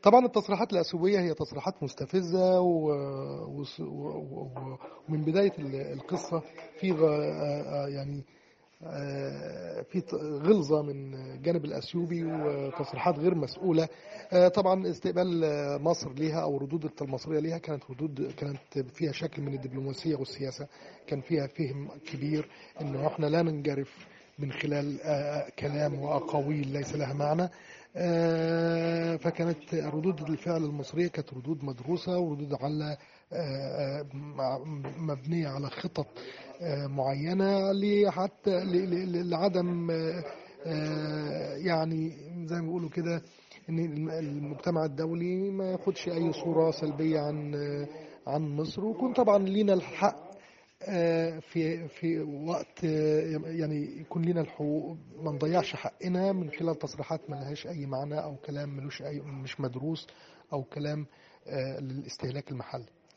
طبعا التصريحات الأثيوبية هي تصريحات مستفزة و... و... و... ومن بداية القصة في غ... يعني في غلظة من الجانب الأثيوبي وتصريحات غير مسؤولة طبعا استقبال مصر ليها أو ردود المصرية ليها كانت ردود كانت فيها شكل من الدبلوماسية والسياسة كان فيها فهم كبير أنه احنا لا ننجرف من خلال كلام وأقاويل ليس لها معنى فكانت ردود الفعل المصرية كانت ردود مدروسة وردود على مبنية على خطط معينة حتى لعدم يعني زي ما بيقولوا كده ان المجتمع الدولي ما ياخدش اي صورة سلبية عن عن مصر ويكون طبعا لينا الحق في في وقت يعني يكون لنا الحقوق ما نضيعش حقنا من خلال تصريحات ما لهاش اي معنى او كلام ملوش اي مش مدروس او كلام للاستهلاك المحلي